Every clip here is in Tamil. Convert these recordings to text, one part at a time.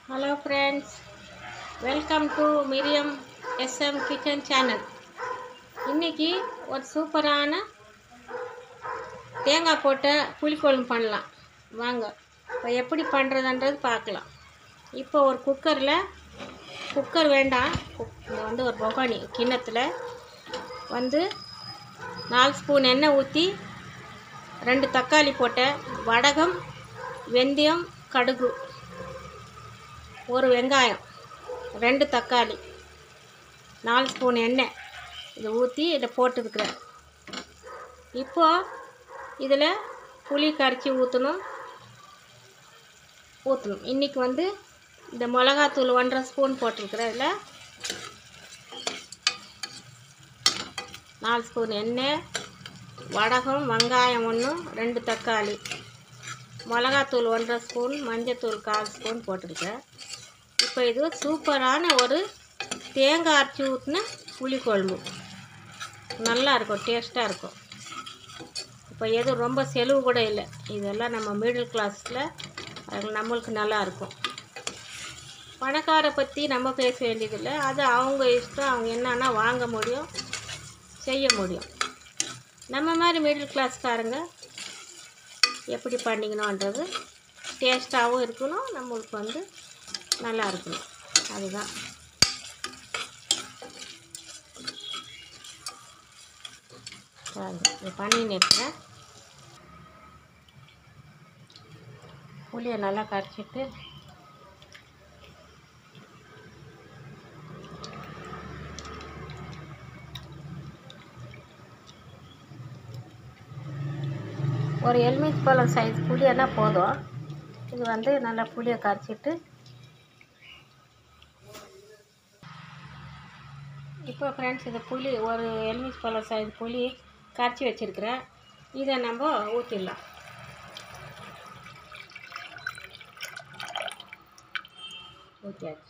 hello friends welcome to Miriam SM kitchen channel இன்றைக்கி ஒரு சூப்பரான தேங்காய் போட்ட புளிக்குழம்பு பண்ணலாம் வாங்க இப்போ எப்படி பண்ணுறதுன்றது பார்க்கலாம் இப்போ ஒரு குக்கரில் குக்கர் வேண்டாம் குக்- இது வந்து ஒரு பொகானி கிண்ணத்தில் வந்து நாலு ஸ்பூன் எண்ணெய் ஊற்றி ரெண்டு தக்காளி போட்டேன் வடகம் வெந்தயம் கடுகு ஒரு வெங்காயம் ரெண்டு தக்காளி நாலு ஸ்பூன் எண்ணெய் இதை ஊற்றி இதில் போட்டுருக்குறேன் இப்போது இதில் புளி கரைச்சி ஊற்றணும் ஊற்றணும் இன்றைக்கி வந்து இந்த மிளகாத்தூள் ஒன்றரை ஸ்பூன் போட்டிருக்கிறேன் இதில் நாலு ஸ்பூன் எண்ணெய் வடகம் வெங்காயம் ஒன்று ரெண்டு தக்காளி மிளகாத்தூள் ஒன்றரை ஸ்பூன் மஞ்சத்தூள் கால் ஸ்பூன் போட்டிருக்கேன் இப்போ இது சூப்பரான ஒரு தேங்காய் அரைச்சி ஊற்றின புளிக்குழம்பு நல்லா இருக்கும் டேஸ்ட்டாக இருக்கும் இப்போ எதுவும் ரொம்ப செலவு கூட இல்லை இதெல்லாம் நம்ம மிடில் கிளாஸில் அது நம்மளுக்கு நல்லா இருக்கும் பணக்காரை பற்றி நம்ம பேச வேண்டியதில்லை அது அவங்க இஷ்டம் அவங்க என்னன்னா வாங்க முடியும் செய்ய முடியும் நம்ம மாதிரி மிடில் கிளாஸ்காரங்க எப்படி பண்ணிக்கணுன்றது டேஸ்ட்டாகவும் இருக்கணும் நம்மளுக்கு வந்து நல்லா இருக்கணும் அதுதான் பாருங்க, இது பண்ணின்னு இருக்கிறேன் புளியை நல்லா கரைச்சிட்டு ஒரு எலுமிச்சை பழம் சைஸ் புளியெல்லாம் போதும் இது வந்து நல்லா புளியை கரைச்சிட்டு இப்போ ஃப்ரெண்ட்ஸ் இது புளி ஒரு எலுமிச்சை பழம் சைஸ் புளி கரைச்சி வச்சுருக்கிறேன் இதை நம்ம ஊற்றிடலாம் ஊற்றியாச்சு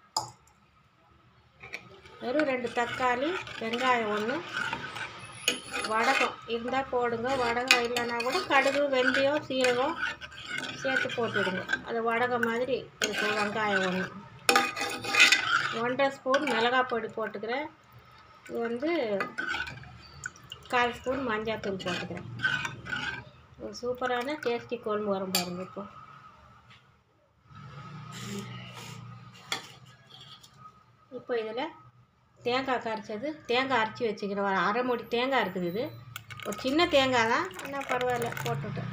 வெறும் ரெண்டு தக்காளி வெங்காயம் ஒன்று வடகம் இருந்தால் போடுங்க வடகம் இல்லைன்னா கூட கடுகு வெந்தயம் சீரகம் சேர்த்து போட்டுடுங்க அது வடகம் மாதிரி இருக்கும் வெங்காயம் ஒன்று ஒன்றரை ஸ்பூன் மிளகாய் பொடி போட்டுக்கிறேன் இது வந்து கால் ஸ்பூன் மஞ்சாத்தூள் போட்டுக்கிறேன் ஒரு சூப்பரான டேஸ்டி குழம்பு வரும் பாருங்க இப்போ இப்போ இதில் தேங்காய் கரைச்சது தேங்காய் அரைச்சி வச்சுக்கிறேன் ஒரு அரை மூடி தேங்காய் இருக்குது இது ஒரு சின்ன தேங்காய் தான் ஆனால் பரவாயில்ல போட்டுட்டேன்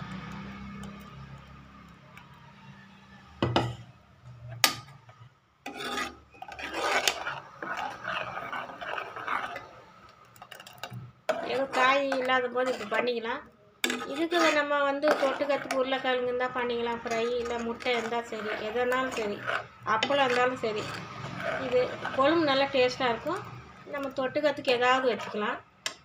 ஏதோ காய் இல்லாத போது இப்படி பண்ணிக்கலாம் இதுக்கு நம்ம வந்து தொட்டுக்கத்துக்கு உருளைக்கிழங்கு இருந்தால் பண்ணிக்கலாம் ஃப்ரை இல்லை முட்டை இருந்தால் சரி எதுனாலும் சரி அப்பளம் இருந்தாலும் சரி இது குழம்பு நல்லா டேஸ்ட்டாக இருக்கும் நம்ம தொட்டுக்கத்துக்கு ஏதாவது வச்சுக்கலாம்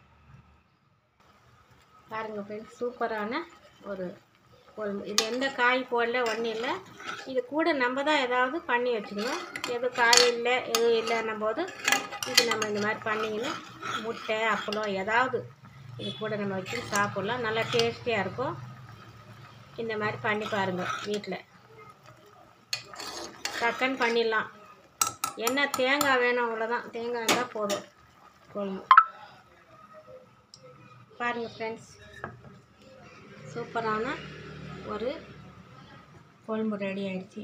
பாருங்கள் ஃப்ரெண்ட்ஸ் சூப்பரான ஒரு குழம்பு இது எந்த காய் போடல ஒன்றும் இல்லை இது கூட நம்ம தான் ஏதாவது பண்ணி வச்சுக்கணும் எதுவும் காய் இல்லை எதுவும் இல்லைன்னும் போது இது நம்ம இந்த மாதிரி பண்ணிக்கணும் முட்டை அப்பளம் ஏதாவது இது கூட நம்ம வச்சு சாப்பிட்லாம் நல்லா டேஸ்டியாக இருக்கும் இந்த மாதிரி பண்ணி பாருங்கள் வீட்டில் டக்குன்னு பண்ணிடலாம் என்ன தேங்காய் வேணும் அவ்வளோதான் தேங்காய் இருந்தால் போதும் குழம்பு பாருங்கள் ஃப்ரெண்ட்ஸ் சூப்பரான ஒரு குழம்பு ரெடி ஆயிடுச்சு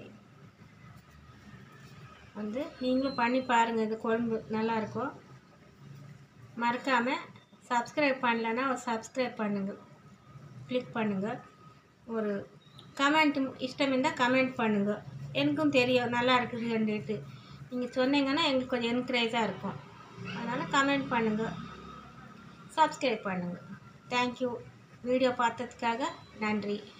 வந்து நீங்களும் பண்ணி பாருங்கள் இது குழம்பு நல்லாயிருக்கும் மறக்காமல் சப்ஸ்கிரைப் பண்ணலன்னா ஒரு சப்ஸ்கிரைப் பண்ணுங்க கிளிக் பண்ணுங்கள் ஒரு கமெண்ட் இஷ்டம் இருந்தால் கமெண்ட் பண்ணுங்கள் எனக்கும் தெரியும் நல்லா இருக்குதுன்னுட்டு நீங்கள் சொன்னீங்கன்னா எங்களுக்கு கொஞ்சம் என்கரேஜாக இருக்கும் அதனால் கமெண்ட் பண்ணுங்கள் சப்ஸ்கிரைப் பண்ணுங்கள் தேங்க்யூ வீடியோ பார்த்ததுக்காக நன்றி